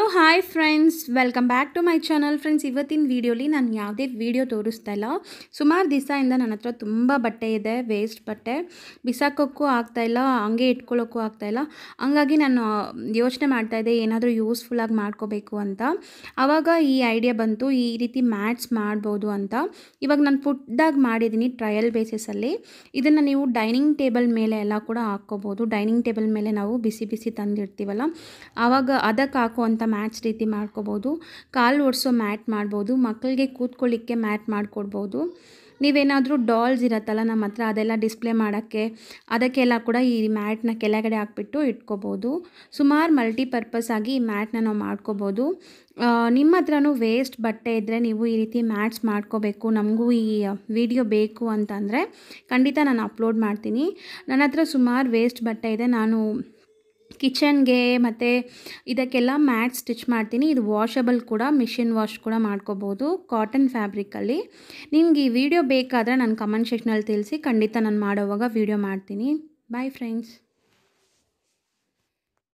hello hi friends welcome back to my channel friends ಇವತ್ತಿನ ವೀಡಿಯೋಲಿ ನಾನು ಯಾವುದೇ ವೀಡಿಯೋ ತೋರಿಸ್ತಾ ಇಲ್ಲ ಸುಮಾರು ದಿವಸದಿಂದ ನನ್ನ ಹತ್ರ ತುಂಬ ಬಟ್ಟೆ ಇದೆ ವೇಸ್ಟ್ ಬಟ್ಟೆ ಬಿಸಾಕೋಕ್ಕೂ ಆಗ್ತಾಯಿಲ್ಲ ಹಂಗೆ ಇಟ್ಕೊಳ್ಳೋಕ್ಕೂ ಆಗ್ತಾಯಿಲ್ಲ ಹಂಗಾಗಿ ನಾನು ಯೋಚನೆ ಮಾಡ್ತಾಯಿದ್ದೆ ಏನಾದರೂ ಯೂಸ್ಫುಲ್ಲಾಗಿ ಮಾಡ್ಕೋಬೇಕು ಅಂತ ಆವಾಗ ಈ ಐಡಿಯಾ ಬಂತು ಈ ರೀತಿ ಮ್ಯಾಟ್ಸ್ ಮಾಡ್ಬೋದು ಅಂತ ಇವಾಗ ನಾನು ಪುಟ್ದಾಗಿ ಮಾಡಿದ್ದೀನಿ ಟ್ರಯಲ್ ಬೇಸಿಸಲ್ಲಿ ಇದನ್ನು ನೀವು ಡೈನಿಂಗ್ ಟೇಬಲ್ ಮೇಲೆ ಎಲ್ಲ ಕೂಡ ಹಾಕ್ಕೋಬೋದು ಡೈನಿಂಗ್ ಟೇಬಲ್ ಮೇಲೆ ನಾವು ಬಿಸಿ ಬಿಸಿ ತಂದಿರ್ತೀವಲ್ಲ ಆವಾಗ ಅದಕ್ಕೆ ಹಾಕುವಂಥ ಮ್ಯಾಟ್ಸ್ ರೀತಿ ಮಾಡ್ಕೋಬೋದು ಕಾಲು ಒರೆಸೋ ಮ್ಯಾಟ್ ಮಾಡ್ಬೋದು ಮಕ್ಕಳಿಗೆ ಕೂತ್ಕೊಳ್ಳಿಕ್ಕೆ ಮ್ಯಾಟ್ ಮಾಡಿಕೊಡ್ಬೋದು ನೀವೇನಾದರೂ ಡಾಲ್ಸ್ ಇರತ್ತಲ್ಲ ನಮ್ಮ ಹತ್ರ ಅದೆಲ್ಲ ಡಿಸ್ಪ್ಲೇ ಮಾಡೋಕ್ಕೆ ಅದಕ್ಕೆಲ್ಲ ಕೂಡ ಈ ಮ್ಯಾಟ್ನ ಕೆಳಗಡೆ ಹಾಕ್ಬಿಟ್ಟು ಇಟ್ಕೋಬೋದು ಸುಮಾರು ಮಲ್ಟಿಪರ್ಪಸ್ ಆಗಿ ಈ ಮ್ಯಾಟ್ನ ನಾವು ಮಾಡ್ಕೋಬೋದು ಆ, ನಿಮ್ಮ ಹತ್ರನೂ ವೇಸ್ಟ್ ಬಟ್ಟೆ ಇದ್ದರೆ ನೀವು ಈ ರೀತಿ ಮ್ಯಾಟ್ಸ್ ಮಾಡ್ಕೋಬೇಕು ನಮಗೂ ಈ ವಿಡಿಯೋ ಬೇಕು ಅಂತಂದರೆ ಖಂಡಿತ ನಾನು ಅಪ್ಲೋಡ್ ಮಾಡ್ತೀನಿ ನನ್ನ ಹತ್ರ ಸುಮಾರು ವೇಸ್ಟ್ ಬಟ್ಟೆ ಇದೆ ನಾನು ಕಿಚನ್ಗೆ ಮತ್ತು ಇದಕ್ಕೆಲ್ಲ ಮ್ಯಾಟ್ ಸ್ಟಿಚ್ ಮಾಡ್ತೀನಿ ಇದು ವಾಷಬಲ್ ಕೂಡ ಮಿಷಿನ್ ವಾಶ್ ಕೂಡ ಮಾಡ್ಕೋಬೋದು ಕಾಟನ್ ಫ್ಯಾಬ್ರಿಕಲ್ಲಿ ನಿಮ್ಗೆ ಈ ವಿಡಿಯೋ ಬೇಕಾದರೆ ನಾನು ಕಮೆಂಟ್ ಸೆಕ್ಷನಲ್ಲಿ ತಿಳಿಸಿ ಖಂಡಿತ ನಾನು ಮಾಡೋವಾಗ ವಿಡಿಯೋ ಮಾಡ್ತೀನಿ ಬಾಯ್ ಫ್ರೆಂಡ್ಸ್